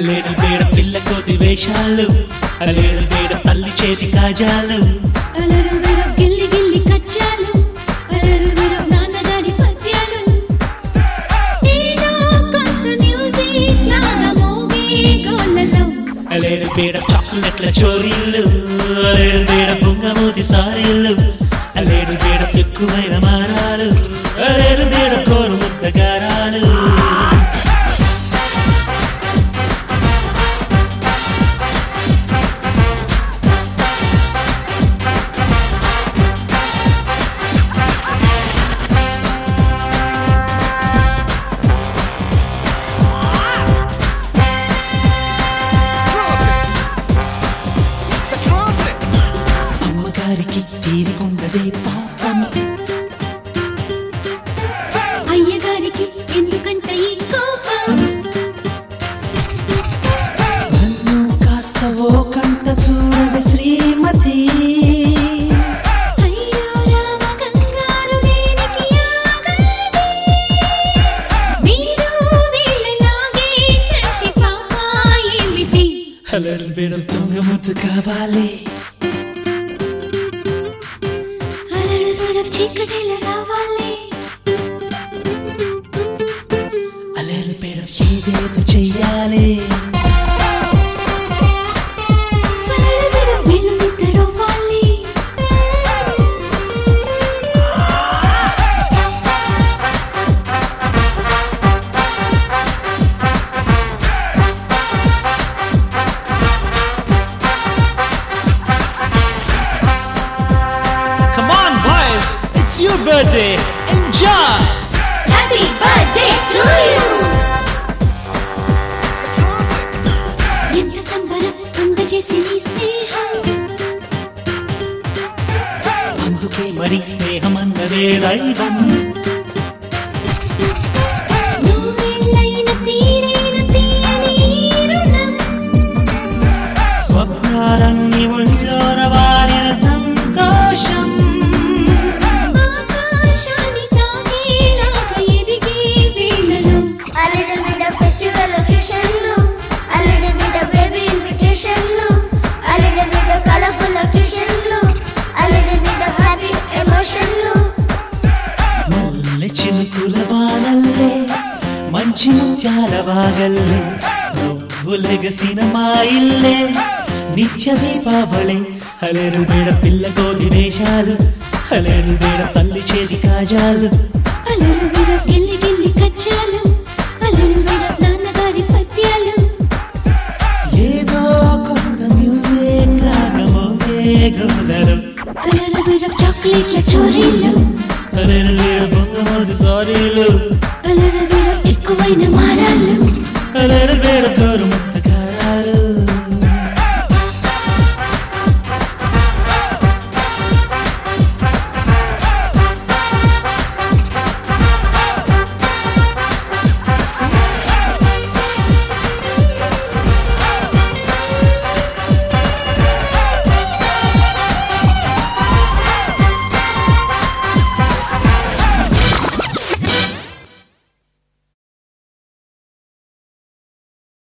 అలేడు బేడ పిల్ల కోతి వేషాలు అలేడు బేడ తల్లి చేతి కాజాలు అలడు విడు గిల్లి గిల్లి కచ్చాలు అలడు విడు నాన్నగారి పద్యాలు ఏదో కొత్త మ్యూజిక్ లాగా మోగే గోలలో అలేడు బేడ చాక్లెట్ల చోరీలు అలేడు బేడ బొంగమూతి సారీలు అలేడు బేడ ఎక్కువైన మారాలు అలేడు బేడ కోరు ముద్దగారాలు The trumpet. అమ్మగారికి తీరికుండదే పాపం అయ్యగారికి ఎందుకంట ఈ కోపం నన్ను కాస్త ఓ కంట చూడవే శ్రీమతి అయ్యో రామ కంగారు దేనికి ఆగండి మీరు వీళ్ళలాగే చంటి పాప ఏమిటి అలరు బేడ దొంగముద్దు కావాలి అలడు విడు చీకటిల రావాలి అలరు బేడ ఏదేదో చెయ్యాలి అలడు విడు వీళ్ళు నిద్రవ్వాలి Come on, boys! It's your birthday! Enjoy! Happy birthday to you ఎంత సంబరం అందజేసి నీ స్నేహం అందుకే మరి స్నేహం అన్నదే దైవం నూరేళ్ళైన తీరైన తీయని ఈ రుణం స్వప్నాలన్నీ ఒళ్ళోన వారిన సంతోషం ఆకాశాన్ని తాకేలాగా ఎదిగే వేళలో A little bit of festival occasion A little bit of baby invitation A little bit of colorful occasion A little bit of happy emotion మల్లె చినుకుల వానల్లే మంచి ముత్యాల వాగల్లే నువ్వులెగసిన మా ఇల్లే నిత్య దీపావళి హలేరు బేడ పిల్ల కోతి వేషాలు హలేరు బేడ తల్లి చేతి కాజాలు అలడు విడ గిల్లి గిల్లి కచ్చాలు అలడు విడ నాన్నగారి పద్యాలు ఏదో కొత్త మ్యూజిక్ రాగమోగే గోదరం అలడు విడ చాక్లెట్ల చోరీలు హలేరు బేడ బొంగమోది సారీలు అలడు విడ ఎక్కువైన మారాళ్ళు హలేరు బేడ కోరు